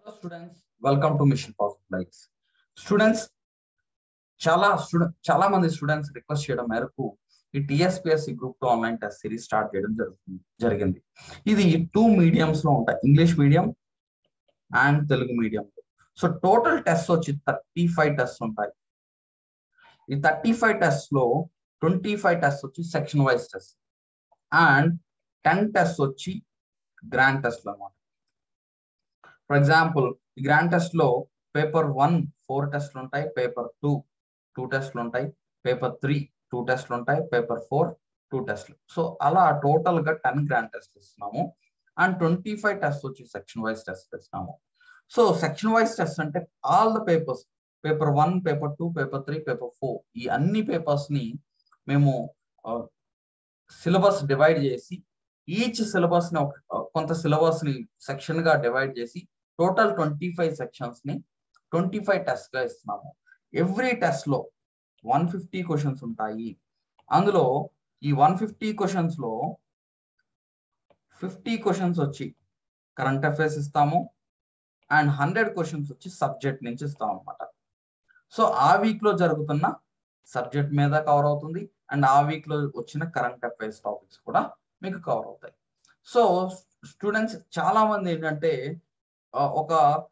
students welcome to mission possible life's students చాలా student చాలా మంది స్టూడెంట్స్ రిక్వెస్ట్ చేయడం మేరకు ఈ TSPSC group two online test series start చేయడం జరుగుతుంది జరిగింది ఇది టూ మీడియంస్ లో ఉంటాయి English medium and Telugu medium so total test వచ్చి థర్టీ ఫైవ్ టెస్ట్ ఉంటాయి ఈ థర్టీ ఫైవ్ టెస్ట్ లో ట్వంటీ ఫైవ్ టెస్ట్ వచ్చి section wise test and ten test వచ్చి గ్రాండ్ టెస్ట్ అనమాట ఫర్ ఎగ్జాంపుల్ ఈ గ్రాండ్ టెస్ట్ లో పేపర్ వన్ ఫోర్ టెస్ట్లు ఉంటాయి పేపర్ టూ టూ టెస్ట్లు ఉంటాయి పేపర్ త్రీ టూ టెస్ట్లు ఉంటాయి పేపర్ ఫోర్ టూ టెస్ట్లు సో అలా టోటల్ గా టెన్ గ్రాండ్ టెస్ట్ ఇస్తున్నాము అండ్ ట్వంటీ ఫైవ్ టెస్ట్ వచ్చి సెక్షన్ వైజ్ టెస్ట్ ఇస్తున్నాము సో సెక్షన్ వైజ్ టెస్ట్ అంటే all the papers paper one paper two paper three paper four ఈ అన్ని పేపర్స్ ని మేము సిలబస్ డివైడ్ చేసి ఈచ్ సిలబస్ ని కొంత సిలబస్ ని సెక్షన్ గా డివైడ్ చేసి టోటల్ ట్వంటీ ఫైవ్ సెక్షన్స్ ని ట్వంటీ ఫైవ్ టెస్ట్ గా ఇస్తున్నాము ఎవ్రీ టెస్ట్ లో వన్ ఫిఫ్టీ క్వశ్చన్స్ ఉంటాయి అందులో ఈ వన్ ఫిఫ్టీ క్వశ్చన్స్ లో ఫిఫ్టీ క్వశ్చన్స్ వచ్చి కరెంట్ అఫైర్స్ ఇస్తాము అండ్ హండ్రెడ్ క్వశ్చన్స్ వచ్చి సబ్జెక్ట్ నుంచి ఇస్తాం అనమాట సో ఆ వీక్ లో జరుగుతున్న సబ్జెక్ట్ మీద కవర్ అవుతుంది అండ్ ఆ వీక్ లో వచ్చిన కరెంట్ అఫైర్స్ టాపిక్స్ కూడా మీకు కవర్ అవుతాయి సో స్టూడెంట్స్ చాలా మంది ఏంటంటే ఒక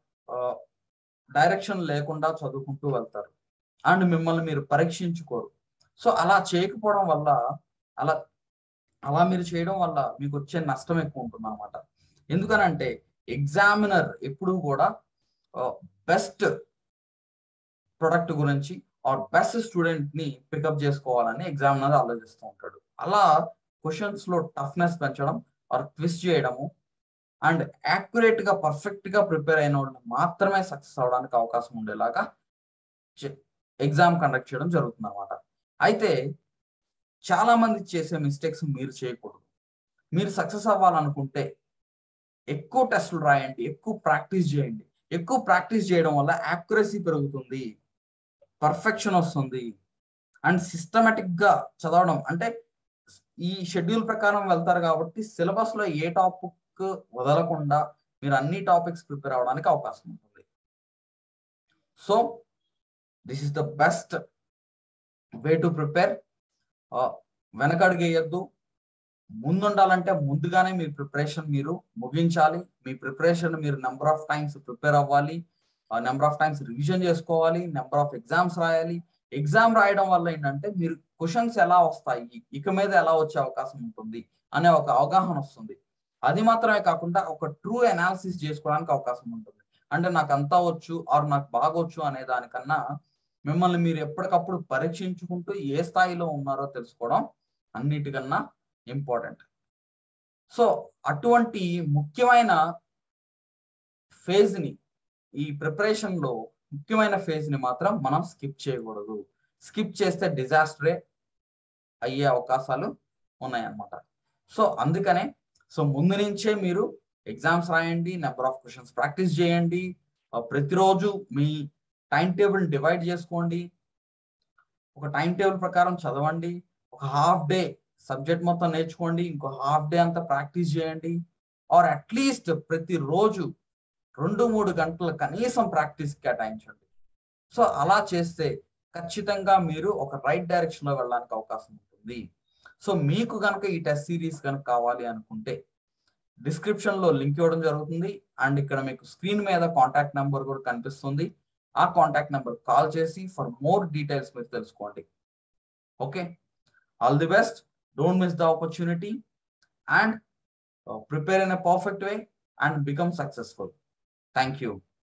డైరెక్షన్ లేకుండా చదువుకుంటూ వెళ్తారు అండ్ మిమ్మల్ని మీరు పరీక్షించుకోరు సో అలా చేయకపోవడం వల్ల అలా అలా మీరు చేయడం వల్ల మీకు వచ్చే నష్టం ఎక్కువ ఉంటుంది అనమాట ఎందుకనంటే ఎగ్జామినర్ ఎప్పుడు కూడా బెస్ట్ ప్రొడక్ట్ గురించి ఆర్ బెస్ట్ స్టూడెంట్ ని పికప్ చేసుకోవాలని ఎగ్జామినర్ ఆలోచిస్తూ ఉంటాడు అలా క్వశ్చన్స్ లో టఫ్నెస్ పెంచడం ఆర్ ట్విస్ట్ చేయడము అండ్ యాక్యురేట్ గా పర్ఫెక్ట్ గా ప్రిపేర్ అయిన వాళ్ళు మాత్రమే సక్సెస్ అవడానికి అవకాశం ఉండేలాగా ఎగ్జామ్ కండక్ట్ చేయడం జరుగుతుంది అనమాట అయితే చాలా మంది చేసే మిస్టేక్స్ మీరు చేయకూడదు మీరు సక్సెస్ అవ్వాలనుకుంటే ఎక్కువ టెస్టులు రాయండి ఎక్కువ ప్రాక్టీస్ చేయండి ఎక్కువ ప్రాక్టీస్ చేయడం వల్ల యాక్యురసీ పెరుగుతుంది పర్ఫెక్షన్ వస్తుంది అండ్ సిస్టమేటిక్ గా చదవడం అంటే ఈ షెడ్యూల్ ప్రకారం వెళ్తారు కాబట్టి సిలబస్ లో ఏ టాపిక్ వదలకుండా మీరు అన్ని టాపిక్స్ ప్రిపేర్ అవడానికి అవకాశం ఉంటుంది so this is the best way to prepare వెనకడుగేయద్దు ముందుండాలంటే ముందుగానే మీ ప్రిపరేషన్ మీరు ముగించాలి మీ ప్రిపరేషన్ మీరు నెంబర్ ఆఫ్ టైమ్స్ ప్రిపేర్ అవ్వాలి నెంబర్ ఆఫ్ టైమ్స్ రివిజన్ చేసుకోవాలి నెంబర్ ఆఫ్ ఎగ్జామ్స్ రాయాలి ఎగ్జామ్ రాయడం వల్ల ఏంటంటే మీరు క్వశ్చన్స్ ఎలా వస్తాయి ఇక మీద ఎలా వచ్చే అవకాశం ఉంటుంది అనే ఒక అవగాహన వస్తుంది అది మాత్రమే కాకుండా ఒక ట్రూ అనాలిసిస్ చేసుకోవడానికి అవకాశం ఉంటుంది అంటే నాకు అంతా వచ్చు ఆర్ నాకు బాగొచ్చు అనే దానికన్నా మిమ్మల్ని మీరు ఎప్పటికప్పుడు పరీక్షించుకుంటూ ఏ స్థాయిలో ఉన్నారో తెలుసుకోవడం అన్నిటికన్నా ఇంపార్టెంట్ సో అటువంటి ముఖ్యమైన ఫేజ్ ని ఈ ప్రిపరేషన్ లో ముఖ్యమైన ఫేజ్ ని మాత్రం మనం స్కిప్ చేయకూడదు స్కిప్ చేస్తే డిజాస్టరే అయ్యే అవకాశాలు ఉన్నాయన్నమాట సో అందుకనే సో ముందు నుంచే మీరు ఎగ్జామ్స్ రాయండి నెంబర్ ఆఫ్ క్వశ్చన్స్ ప్రాక్టీస్ చేయండి ప్రతిరోజు మీ టైం టేబుల్ డివైడ్ చేసుకోండి ఒక టైం టేబుల్ ప్రకారం చదవండి ఒక హాఫ్ డే సబ్జెక్ట్ మొత్తం నేర్చుకోండి ఇంకో హాఫ్ డే అంతా ప్రాక్టీస్ చేయండి ఆర్ అట్లీస్ట్ ప్రతిరోజు రెండు మూడు గంటల కనీసం ప్రాక్టీస్ కేటాయించండి సో అలా చేస్తే ఖచ్చితంగా మీరు ఒక రైట్ డైరెక్షన్ లో వెళ్ళడానికి అవకాశం ఉంటుంది సో మీకు కనుక ఈ టెస్ట్ సిరీస్ కనుక కావాలి అనుకుంటే డిస్క్రిప్షన్ లో లింక్ ఇవ్వడం జరుగుతుంది అండ్ ఇక్కడ మీకు స్క్రీన్ మీద కాంటాక్ట్ నెంబర్ కూడా కనిపిస్తుంది ఆ కాంటాక్ట్ నెంబర్ కాల్ చేసి ఫర్ మోర్ డీటెయిల్స్ మీరు తెలుసుకోండి okay all the best don't miss the opportunity and prepare in a perfect way and become successful thank you